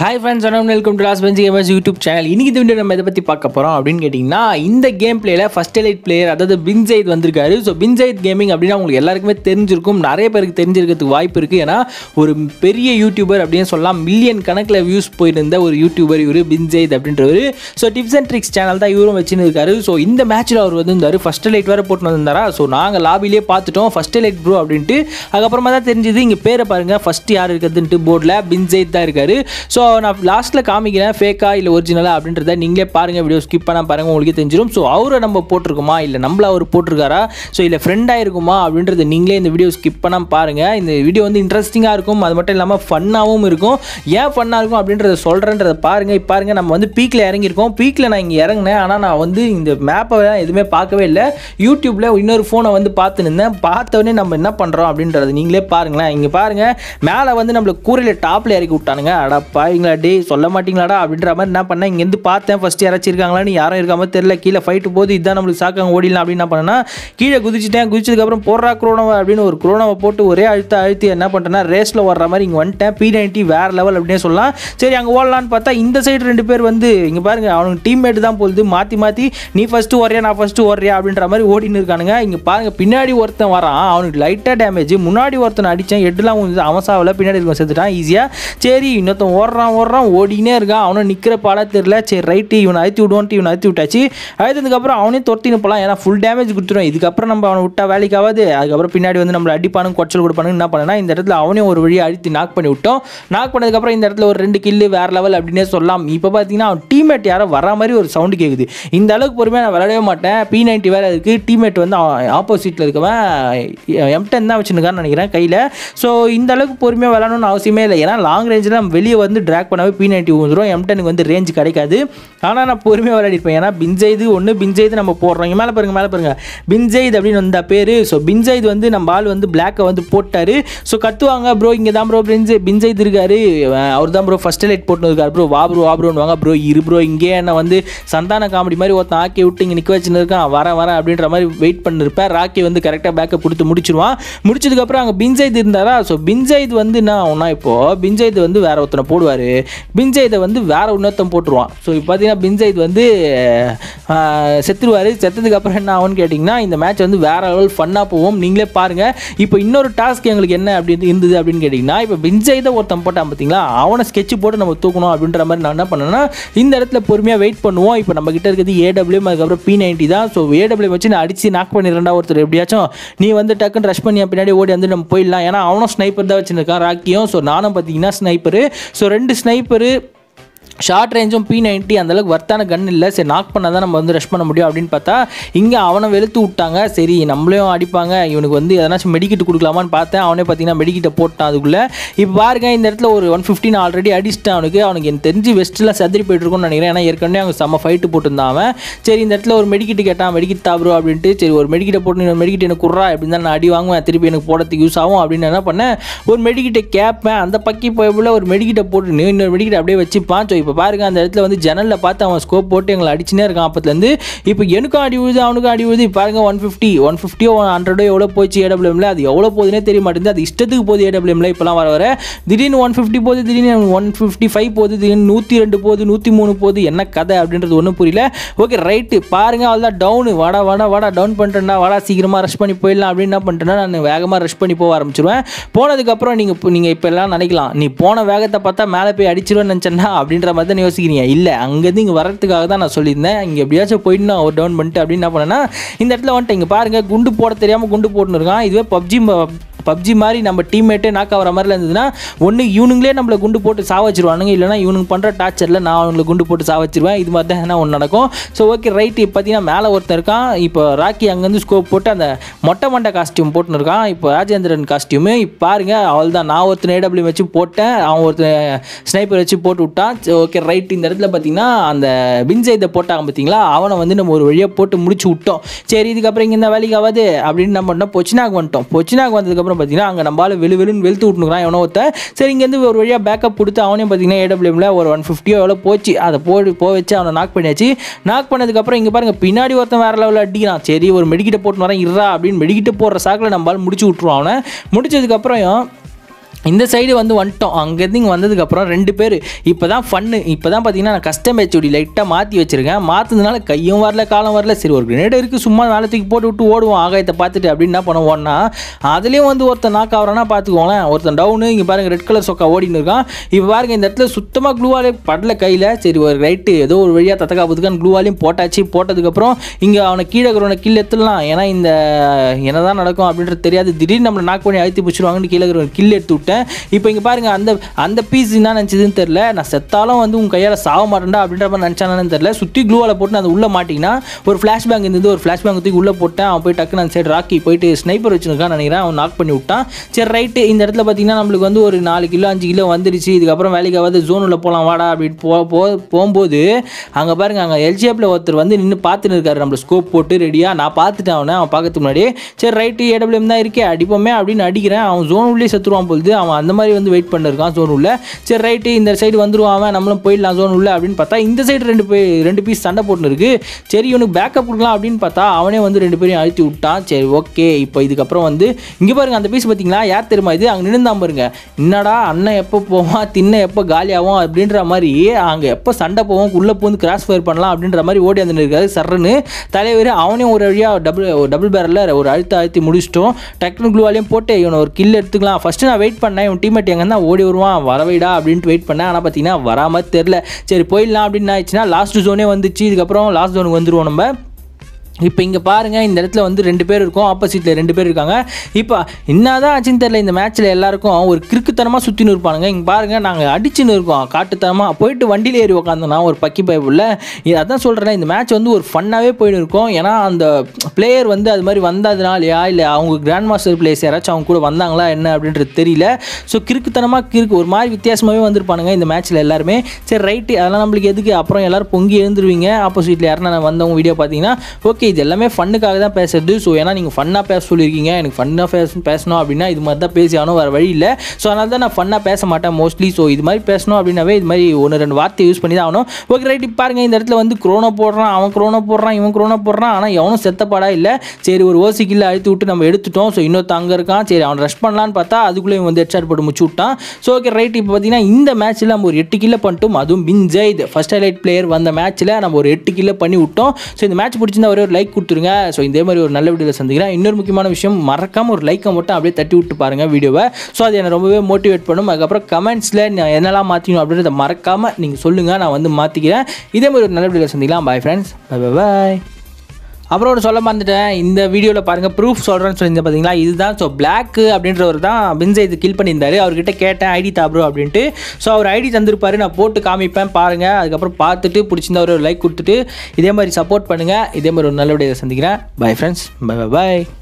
hi friends வணக்கம் welcome to last bench gamers YouTube channel இன்னைக்கு இந்த வீடியோ நம்ம இதை பற்றி பார்க்க போகிறோம் அப்படின்னு கேட்டிங்கன்னா இந்த கேம் பிளேயில் ஃபஸ்ட் எலைட் பிளேயர் அதாவது பின்சைத் வந்திருக்காரு ஸோ பின்சைத் கேமிங் அப்படின்னா உங்களுக்கு எல்லாருக்குமே தெரிஞ்சிருக்கும் நிறைய பேருக்கு தெரிஞ்சிருக்கிறதுக்கு வாய்ப்பு இருக்குது ஏன்னா ஒரு பெரிய யூடியூபர் அப்படின்னு சொல்லலாம் மில்லியன் கணக்கில் வியூஸ் போயிருந்த ஒரு யூடியூபர் இவர் பின்சைத் அப்படின்றவர் so tips and tricks channel தான் இவரும் வச்சுன்னு இருக்காரு ஸோ இந்த மேட்ச்சில் அவர் வந்திருந்தார் ஃபஸ்ட் லைட் வேறு போட்டு வந்திருந்தாரா ஸோ நாங்கள் லாபிலே பார்த்துட்டோம் ஃபஸ்ட் லைட் ப்ரோ அப்படின்ட்டு அதுக்கப்புறமா தான் தெரிஞ்சது இங்கே பேரை பாருங்கள் ஃபஸ்ட் யார் இருக்குதுன்ட்டு போர்டில் பின்சைத் தான் இருக்காரு ஸோ நான் லாஸ்ட்டில் காமிக்கிறேன் ஃபேக்கா இல்லை ஒரிஜினலா அப்படின்றத நீங்களே பாருங்கள் வீடியோ ஸ்கிப் பண்ணால் பாருங்கள் உங்களுக்கே தெரிஞ்சிடும் ஸோ அவரை நம்ம போட்டிருக்குமா இல்லை நம்மள அவர் போட்டிருக்காரா ஸோ இல்லை ஃப்ரெண்டாக இருக்குமா அப்படின்றத நீங்களே இந்த வீடியோ ஸ்கிப் பண்ணால் பாருங்கள் இந்த வீடியோ வந்து இன்ட்ரெஸ்டிங்காக இருக்கும் அது மட்டும் இல்லாமல் ஃபன்னாகவும் இருக்கும் ஏன் ஃபன்னாக இருக்கும் அப்படின்றத சொல்கிறேன்றத பாருங்கள் இப்போ பாருங்கள் நம்ம வந்து பீக்கில் இறங்கியிருக்கோம் பீக்கில் நான் இங்கே இறங்கினேன் ஆனால் நான் வந்து இந்த மேப்பை எதுவுமே பார்க்கவே இல்லை யூடியூப்பில் இன்னொரு ஃபோனை வந்து பார்த்து நின்றேன் பார்த்தவொடனே நம்ம என்ன பண்ணுறோம் அப்படின்றத நீங்களே பாருங்களேன் இங்கே பாருங்கள் மேலே வந்து நம்மள கூரையில் டாப்பில் இறக்கி விட்டானுங்க அடப்பா இங்களா டே சொல்ல மாட்டீங்களாடா அப்படின்ற மாதிரி என்ன பண்ணேன் இங்கேருந்து பார்த்தேன் ஃபஸ்ட்டு யாராச்சும் இருக்காங்களான்னு யாரும் இருக்காம தெரியல கீழே ஃபைட்டு போது இதான் நம்மளுக்கு சாக்காங்க ஓடிடலாம் அப்படின்னு என்ன பண்ணேன்னா கீழே குதிச்சிட்டேன் குதிச்சதுக்கப்புறம் போடுறா குரோனோவை அப்படின்னு ஒரு குரோனோவை போட்டு ஒரே அழுத்த அழுத்தி என்ன பண்ணிட்டேன்னா ரேஸில் வர்ற மாதிரி இங்கே வந்துட்டேன் பி நைன்ட்டி வேறு லெவல் அப்படின்னே சொல்லலாம் சரி அங்கே ஓடலான்னு பார்த்தா இந்த சைடு ரெண்டு பேர் வந்து இங்கே பாருங்க அவனுக்கு டீம்மேட் தான் போகுது மாற்றி மாற்றி நீ ஃபஸ்ட்டு ஓடுறியா நான் ஃபஸ்ட்டு ஓடுறியா அப்படின்ற மாதிரி ஓடின்னு இருக்கானுங்க இங்கே பாருங்க பின்னாடி ஒருத்தன் வரான் அவனுக்கு லைட்டாக டேமேஜ் முன்னாடி ஒருத்தன் அடித்தேன் ஹெட்லாம் வந்து அவன் சாவில் பின்னாடி இருக்க செத்துட்டான் ஈஸியாக சரி இன்னொருத்தன் ஓடுறான் ஓடுறான் ஓடினே இருக்கான் அவனும் நிற்கிற பாடா தெரியல சரி ரைட்டு இவனை அழுத்தி விடுவோன்ட்டு இவனை அழுத்தி விட்டாச்சு அழுத்ததுக்கப்புறம் அவனே துரத்தின்னு போகலாம் ஏன்னா ஃபுல் டேமேஜ் கொடுத்துரும் இதுக்கப்புறம் நம்ம அவனை விட்டா வேலைக்கு ஆகாது அதுக்கப்புறம் பின்னாடி வந்து நம்மளை அடிப்பானு குறைச்சல் கொடுப்பானு என்ன பண்ணனா இந்த இடத்துல அவனே ஒரு வழியை அழுத்தி நாக் பண்ணி விட்டோம் நாக் பண்ணதுக்கப்புறம் இந்த இடத்துல ஒரு ரெண்டு கில்லு வேற லெவல் அப்படின்னே சொல்லலாம் இப்போ பார்த்தீங்கன்னா அவன் டீம்மேட் யாரோ வர மாதிரி ஒரு சவுண்டு கேட்குது இந்த அளவுக்கு பொறுமையாக நான் விளையாடவே மாட்டேன் பி நைன்ட்டி வேறு இருக்குது டீம்மேட் வந்து ஆப்போசிட்டில் இருக்கவன் எம் டென் தான் வச்சுருக்கான்னு நினைக்கிறேன் கையில் ஸோ இந்த அளவுக்கு பொறுமையாக விளாடணும்னு அவசியமே இல்லை ஏன்னா லாங் ரேஞ்சில் நம்ம வெளியே வந்து ட்ராக் பண்ணவே பி நைன்ட்டி வந்துடும் எம் டெனுக்கு வந்து ரேஞ்ச் கிடைக்காது ஆனால் நான் பொறுமையாக விளையாடிருப்பேன் ஏன்னா பின்ஜெய்து ஒன்று பின்ஜெய்து நம்ம போடுறோம் இங்கே மேலே பாருங்க மேலே பாருங்க பின்ஜெய்து அப்படின்னு வந்த பேர் ஸோ பின்ஜெய்து வந்து நம்ம ஆள் வந்து பிளாக்கை வந்து போட்டார் ஸோ கத்துவாங்க ப்ரோ இங்கே தான் ப்ரோ பிரிஞ்சு பின்ஜெய்து இருக்காரு அவர் தான் ப்ரோ ஃபஸ்ட் லைட் போட்டு இருக்காரு ப்ரோ வா ப்ரோ வா ப்ரோன்னு வாங்க ப்ரோ இரு ப்ரோ இங்கே என்ன வந்து சந்தான காமெடி மாதிரி ஒருத்தன் ஆக்கி விட்டு இங்கே நிற்க வச்சுன்னு இருக்கான் வரேன் வரேன் அப்படின்ற மாதிரி வெயிட் பண்ணிருப்பேன் ராக்கி வந்து கரெக்டாக பேக்கப் கொடுத்து முடிச்சிருவான் முடிச்சதுக்கப்புறம் அங்கே பின்ஜெய்து இருந்தாரா ஸோ பின்ஜெய்து வந்து என்ன ஆகும்னா இப்போது பின்ஜெய்து வந்து வேற ஒருத்தனை போடுவார் பின்ஜெய்தை வந்து வேற இன்னொருத்தன் போட்டுருவான் ஸோ இப்போ பார்த்தீங்கன்னா பின்ஜெய்த் வந்து செத்துருவார் செத்ததுக்கப்புறம் என்ன ஆகும்னு கேட்டிங்கன்னா இந்த மேட்ச் வந்து வேற லெவல் ஃபன்னாக போவோம் நீங்களே பாருங்கள் இப்போ இன்னொரு டாஸ்க் எங்களுக்கு என்ன அப்படின்னு இருந்தது அப்படின்னு கேட்டிங்கன்னா இப்போ பின்ஜெய்தை ஒருத்தன் போட்டான் பார்த்தீங்களா அவனை ஸ்கெட்ச் போட்டு நம்ம தூக்கணும் அப்படின்ற மாதிரி நான் என்ன பண்ணேன்னா இந்த இடத்துல பொறுமையாக வெயிட் பண்ணுவோம் இப்போ நம்ம கிட்ட இருக்கிறது ஏடபிள்யூஎம் அதுக்கப்புறம் பி நைன்ட்டி தான் ஸோ ஏடபிள்யூ வச்சு நான் அடிச்சு நாக் பண்ணிடுறேன்டா ஒருத்தர் எப்படியாச்சும் நீ வந்து டக்குன்னு ரஷ் பண்ணி என் பின்னாடி ஓடி வந்து நம்ம போயிடலாம் ஏன்னா அவனும் ஸ்னைப்பர் தான் வச்சுருக்கான் ராக்கியும் ஸோ நானும் பார்த்தீங்கன்னா ஸ்னைப்பரு ஸோ ரெண்டு ஸ்னைப்பரு ஷார்ட் ரேஞ்சும் பி நைன்ட்டி அந்தளவுக்கு வர்த்தான கன் இல்லை சரி நாக் பண்ணால் தான் நம்ம வந்து ரஷ் பண்ண முடியும் அப்படின்னு பார்த்தா இங்கே அவனை வெளுத்து விட்டாங்க சரி நம்மளையும் அடிப்பாங்க இவனுக்கு வந்து எதனாச்சும் மெடிக்கிட்டு கொடுக்கலாமான்னு பார்த்தேன் அவனே பார்த்தீங்கன்னா மெடிக்கிட்ட போட்டான் அதுக்குள்ளே இப்போ பாருங்க இந்த இடத்துல ஒரு ஒன் ஃபிஃப்டின் ஆல்ரெடி அடிச்சிட்டான் அவனுக்கு அவனுக்கு எனக்கு தெரிஞ்சு வெஸ்ட்டில் சதுரி போயிட்டு இருக்கும்னு நினைக்கிறேன் ஏன்னா ஏற்கனவே அவங்க செம்ம ஃபைட்டு போட்டுருந்தான் அவன் சரி இந்த இடத்துல ஒரு மெடிக்கிட்டு கேட்டான் மெடிக்கிட் தாப்ரோ அப்படின்ட்டு சரி ஒரு மெடிக்கிட்ட போட்டு நீ மெடிக்கிட் எனக்கு குறா அப்படின்னு தான் நான் அடி வாங்குவேன் திருப்பி எனக்கு போடுறதுக்கு யூஸ் ஆகும் அப்படின்னு என்ன பண்ணேன் ஒரு மெடிக்கிட்ட கேட்பேன் அந்த பக்கி போய் ஒரு மெடிக்கிட்ட போட்டு இன்னொரு மெடிக்கிட்ட அப்படியே வச்சுப்பான் ஸோ இப்போ பாருங்க அந்த இடத்துல வந்து ஜன்னலில் பார்த்து அவன் ஸ்கோப் போட்டு எங்களை அடிச்சுனே இருக்கான் அப்பத்துலேருந்து இப்போ எனக்கும் அடி விழுது அவனுக்கும் அடி விழுது இப்போ பாருங்க ஒன் ஃபிஃப்டி ஒன் ஃபிஃப்டியோ ஹண்ட்ரடோ எவ்வளோ போச்சு ஏடபிள்யூஎம்ல அது எவ்வளோ போகுதுனே தெரிய மாட்டேங்குது அது இஷ்டத்துக்கு போகுது ஏடபிள்யூஎம்ல இப்போலாம் வர வர திடீர்னு ஒன் ஃபிஃப்டி போகுது திடீர்னு ஒன் ஃபிஃப்டி ஃபைவ் போகுது திடீர்னு நூற்றி ரெண்டு போகுது நூற்றி மூணு போகுது என்ன கதை அப்படின்றது ஒன்றும் புரியல ஓகே ரைட்டு பாருங்க அவ்வளோதான் டவுனு வாடா வாடா வாடா டவுன் பண்ணிட்டேன்டா வாடா சீக்கிரமாக ரஷ் பண்ணி போயிடலாம் அப்படின்னு என்ன பண்ணிட்டேன்னா நான் வேகமாக ரஷ் பண்ணி போக ஆரம்பிச்சிருவேன் போனதுக்கப்புறம் நீங்கள் நீங்கள் இப்போ எல்லாம் நினைக்கலாம் நீ போன வேகத்தை பார்த்தா மேலே போய் அடிச்சிருவேன்னு நினச்சேன்னா அப்படின்ற மாதிரி தான் யோசிக்கிறீங்க இல்லை அங்கேருந்து இங்கே வரதுக்காக தான் நான் சொல்லியிருந்தேன் இங்கே எப்படியாச்சும் போயிட்டு நான் ஒரு டவுன் பண்ணிட்டு அப்படின்னு என்ன பண்ணேன்னா இந்த இடத்துல வந்துட்டு இங்கே பாருங்கள் குண்டு போட தெரியாமல் குண்டு போட்டுன்னு இருக்கான் இதுவே பப்ஜி பப்ஜி மாதிரி நம்ம டீம்மேட்டே நாக் ஆகிற மாதிரிலாம் இருந்ததுன்னா ஒன்று இவனுங்களே நம்மளை குண்டு போட்டு சாவச்சிருவானுங்க இல்லைனா இவனுக்கு பண்ணுற டார்ச்சரில் நான் அவங்களை குண்டு போட்டு சாவச்சிருவேன் இது மாதிரி தான் ஒன்று நடக்கும் ஸோ ஓகே ரைட்டு இப்போ பார்த்தீங்கன்னா மேலே ஒருத்தன் இருக்கான் இப்போ ராக்கி அங்கேருந்து ஸ்கோப் போட்டு அந்த மொட்டை மண்டை காஸ்டியூம் போட்டுன்னு இருக்கான் இப்போ ராஜேந்திரன் காஸ்டியூமு இப்போ பாருங்க அவள் தான் நான் ஒருத்தன் ஏடபிள்யூ வச்சு போட்டேன் அவன் ஒருத்தன் ஸ்னைப்பர் வச்சு போட்டு விட்டான் ஓகே ரைட் இந்த இடத்துல பார்த்தீங்கன்னா அந்த பின்சைதை போட்டாங்க பார்த்தீங்களா அவனை வந்து நம்ம ஒரு வழியாக போட்டு முடிச்சு விட்டோம் சரி இதுக்கப்புறம் இங்கே இந்த வேலைக்கு ஆகாது அப்படின்னு நம்ம பண்ணோம் பொச்சினாக்கு வந்துட்டோம் பொச்சினாக்கு வந்ததுக்கப்புறம் பார்த்தீங்கன்னா அங்கே நம்மளால வெளு வெளுன்னு வெளுத்து விட்டுனுக்குறான் எவனோ ஒருத்தன் சரி இங்கேருந்து ஒரு வழியாக பேக்கப் கொடுத்து அவனையும் பார்த்தீங்கன்னா ஏடபிள்யூஎம்ல ஒரு ஒன் ஃபிஃப்டியோ எவ்வளோ போச்சு அதை போட்டு போக வச்சு அவனை நாக் பண்ணியாச்சு நாக் பண்ணதுக்கப்புறம் இங்கே பாருங்க பின்னாடி ஒருத்தன் வேற லெவலில் அடிக்கிறான் சரி ஒரு மெடிக்கிட்ட போட்டு வரேன் இருறா அப்படின்னு மெடிக்கிட்ட போடுற சாக்கில் நம்மளால முடிச்சு விட்ருவான் அவனை முடிச்சதுக்கப்புறம் இந்த சைடு வந்து வந்துட்டோம் அங்கேருந்து இங்கே வந்ததுக்கப்புறம் ரெண்டு பேர் இப்போ தான் ஃபன்னு இப்போ தான் பார்த்தீங்கன்னா நான் கஸ்டம் ஹெச்ஓடி லைட்டாக மாற்றி வச்சிருக்கேன் மாற்றினதுனால கையும் வரல காலம் வரல சரி ஒரு கிரேட் இருக்குது சும்மா மேலே தூக்கி போட்டு விட்டு ஓடுவோம் ஆகாயத்தை பார்த்துட்டு அப்படின்னு என்ன பண்ணுவோம்னா அதுலேயும் வந்து ஒருத்தன் நாக் ஆகிறானா பார்த்துக்கோங்களேன் ஒருத்தன் டவுனு இங்கே பாருங்கள் ரெட் கலர் சொக்கா ஓடின்னு இருக்கான் இப்போ பாருங்கள் இந்த இடத்துல சுத்தமாக க்ளூவாலே படல கையில் சரி ஒரு ரைட்டு ஏதோ ஒரு வழியாக தத்தக்கா புதுக்கான் க்ளூவாலையும் போட்டாச்சு போட்டதுக்கப்புறம் இங்கே அவனை கீழே இருக்கிறவனை கீழே எத்துடலாம் ஏன்னா இந்த என்னதான் நடக்கும் அப்படின்றது தெரியாது திடீர்னு நம்மளை நாக் பண்ணி அழுத்தி பிடிச்சிருவாங்கன்னு கீழே இருக்கிறவன் கில் எடுத்து விட்டேன் இப்போ இங்கே பாருங்க அந்த அந்த பீஸ் என்ன நினச்சதுன்னு தெரில நான் செத்தாலும் வந்து உன் கையால் சாக மாட்டேன்டா அப்படின்ற மாதிரி நினச்சானு தெரில சுற்றி க்ளூவால் போட்டு நான் அதை உள்ளே மாட்டிங்கன்னா ஒரு ஃப்ளாஷ் பேங்க் இருந்தது ஒரு ஃப்ளாஷ் பேங்க் தூக்கி உள்ளே போட்டேன் அவன் போய் டக்குன்னு அந்த சைடு ராக்கி போயிட்டு ஸ்னைப்பர் வச்சுருக்கான்னு நினைக்கிறேன் அவன் நாக் பண்ணி விட்டான் சரி ரைட்டு இந்த இடத்துல பார்த்தீங்கன்னா நம்மளுக்கு வந்து ஒரு நாலு கிலோ அஞ்சு கிலோ வந்துடுச்சு இதுக்கப்புறம் வேலைக்கு ஆகாது ஜோன் உள்ள போகலாம் வாடா அப்படின்னு போ போ- போகும்போது அங்கே பாருங்க அங்கே எல்ஜிஎஃப்ல ஒருத்தர் வந்து நின்று பார்த்துன்னு இருக்காரு நம்மள ஸ்கோப் போட்டு ரெடியாக நான் பார்த்துட்டேன் அவனை அவன் பார்க்கறதுக்கு முன்னாடி சரி ரைட்டு ஏடபிள்யூஎம் தான் இருக்கே அடிப்போமே அப்படின்னு அடிக்கிறேன் அவன் ஜோன் உள்ளே செத்துருவான் பொழுது அவன் அந்த மாதிரி வந்து வெயிட் பண்ணிருக்கான் ஜோன் உள்ள சரி ரைட்டு இந்த சைடு வந்துருவான் அவன் நம்மளும் போயிடலாம் ஜோன் உள்ள அப்படின்னு பார்த்தா இந்த சைடு ரெண்டு பேர் ரெண்டு பீஸ் சண்டை போட்டுன்னு இருக்கு சரி இவனுக்கு பேக்கப் கொடுக்கலாம் அப்படின்னு பார்த்தா அவனே வந்து ரெண்டு பேரையும் அழுத்தி விட்டான் சரி ஓகே இப்போ இதுக்கப்புறம் வந்து இங்கே பாருங்க அந்த பீஸ் பார்த்தீங்களா யார் தெரியுமா இது அங்கே நின்று பாருங்க என்னடா அண்ணன் எப்போ போவான் தின்ன எப்போ காலியாகும் அப்படின்ற மாதிரி அங்கே எப்போ சண்டை போவோம் உள்ளே பூந்து கிராஸ் ஃபயர் பண்ணலாம் அப்படின்ற மாதிரி ஓடி வந்து இருக்காரு சர்றன்னு தலைவர் அவனையும் ஒரு வழியாக டபுள் டபுள் பேரில் ஒரு அழுத்த அழுத்தி முடிச்சிட்டோம் டக்குனு க்ளூவாலையும் போட்டு இவனை ஒரு கில் எடுத்துக்கலாம் ஃபஸ்ட்டு நான் வெயிட் பண்ணேன் இவன் டீமேட் எங்கன்னா ஓடி வருவான் வரவைடா அப்படின்ட்டு வெயிட் பண்ணேன் ஆனால் பார்த்தீங்கன்னா வராமல் தெரில சரி போயிடலாம் அப்படின்னு ஆயிடுச்சுன்னா லாஸ்ட் ஜோனே வந்துச்சு இதுக்கப்புறம் லாஸ்ட் ஜோனுக்கு வந்துருவோம் நம்ம இப்போ இங்கே பாருங்கள் இந்த இடத்துல வந்து ரெண்டு பேர் இருக்கும் ஆப்போசிட்டில் ரெண்டு பேர் இருக்காங்க இப்போ என்னதான் ஆச்சுன்னு தெரியல இந்த மேட்ச்சில் எல்லாருக்கும் ஒரு கிறுக்குத்தனமாக சுற்றின்னு இருப்பானுங்க இங்கே பாருங்கள் நாங்கள் அடிச்சுன்னு இருக்கோம் காட்டுத்தனமாக போயிட்டு வண்டியில் ஏறி உக்காந்தோம்னா ஒரு பக்கி பைப்புள்ள அதான் சொல்கிறேன் இந்த மேட்ச் வந்து ஒரு ஃபன்னாகவே போயின்னு இருக்கும் ஏன்னா அந்த பிளேயர் வந்து அது மாதிரி வந்ததுனாலயா இல்லை அவங்க கிராண்ட் மாஸ்டர் பிளேயர்ஸ் யாராச்சும் அவங்க கூட வந்தாங்களா என்ன அப்படின்றது தெரியல ஸோ கிறுக்குத்தனமாக கிறுக்கு ஒரு மாதிரி வித்தியாசமாகவே வந்திருப்பானுங்க இந்த மேட்ச்சில் எல்லாருமே சரி ரைட்டு அதெல்லாம் நம்மளுக்கு எதுக்கு அப்புறம் எல்லாரும் பொங்கி எழுந்துருவீங்க ஆப்போசிட்டில் யாருன்னா வந்தவங்க வீடியோ பார்த்தீங்கன்னா ஓகே இது எல்லாமே ஃபன்னுக்காக தான் பேசுறது ஸோ ஏன்னா நீங்கள் ஃபன்னாக பேச சொல்லியிருக்கீங்க எனக்கு ஃபன்னாக பேச பேசணும் அப்படின்னா இது மாதிரி தான் பேசி ஆகணும் வேறு வழி இல்லை ஸோ அதனால தான் நான் ஃபன்னாக பேச மாட்டேன் மோஸ்ட்லி ஸோ இது மாதிரி பேசணும் அப்படின்னாவே இது மாதிரி ஒன்று ரெண்டு வார்த்தை யூஸ் பண்ணி தான் ஆகணும் ஓகே ரைட் இப்போ பாருங்க இந்த இடத்துல வந்து குரோனா போடுறான் அவன் குரோனா போடுறான் இவன் குரோனா போடுறான் ஆனால் எவனும் செத்தப்பாடா இல்லை சரி ஒரு ஓசி கில்ல அழுத்தி விட்டு நம்ம எடுத்துட்டோம் ஸோ இன்னொருத்த அங்கே இருக்கான் சரி அவன் ரஷ் பண்ணலான்னு பார்த்தா அதுக்குள்ளே இவன் வந்து ஹெட்ஷாட் போட்டு முச்சு விட்டான் ஸோ ஓகே ரைட் இப்போ பார்த்தீங்கன்னா இந்த மேட்ச்சில் நம்ம ஒரு எட்டு கில்ல பண்ணிட்டோம் அதுவும் பின் ஜெயித் ஃபர்ஸ்ட் ஹைலைட் பிளேயர் வந்த மேட்ச்சில் நம்ம ஒரு எட்டு கில்ல பண்ணி விட்டோம் ஸோ இந்த மேட்ச் பிடிச்சிருந்தா ஒரே ஒரு லைக் கொடுத்துருங்க ஸோ இதே மாதிரி ஒரு நல்ல வீடியோவில் சந்திக்கிறேன் இன்னொரு முக்கியமான விஷயம் மறக்காம ஒரு லைக்கை மட்டும் அப்படியே தட்டி விட்டு பாருங்க வீடியோவை ஸோ அது என்னை ரொம்பவே மோட்டிவேட் பண்ணும் அதுக்கப்புறம் கமெண்ட்ஸில் நான் என்னெல்லாம் மாற்றிக்கணும் அப்படின்றத மறக்காமல் நீங்கள் சொல்லுங்கள் நான் வந்து மாற்றிக்கிறேன் இதே மாதிரி ஒரு நல்ல வீடியோவில் சந்திக்கலாம் bye friends bye bye bye அப்புறம் ஒன்று சொல்ல மறந்துட்டேன் இந்த வீடியோவில் பாருங்கள் ப்ரூஃப் சொல்கிறேன்னு சொல்லியிருந்தேன் பார்த்தீங்களா இதுதான் ஸோ பிளாக்கு அப்படின்றவர் தான் பின்சை இது கில் பண்ணியிருந்தாரு அவர்கிட்ட கேட்டேன் ஐடி தாப்ரோ அப்படின்ட்டு ஸோ அவர் ஐடி தந்திருப்பாரு நான் போட்டு காமிப்பேன் பாருங்கள் அதுக்கப்புறம் பார்த்துட்டு பிடிச்சிருந்தா ஒரு லைக் கொடுத்துட்டு இதே மாதிரி சப்போர்ட் பண்ணுங்கள் இதே மாதிரி ஒரு நல்ல வீடியோ சந்திக்கிறேன் பை ஃப்ரெண்ட்ஸ் பை பை பாய்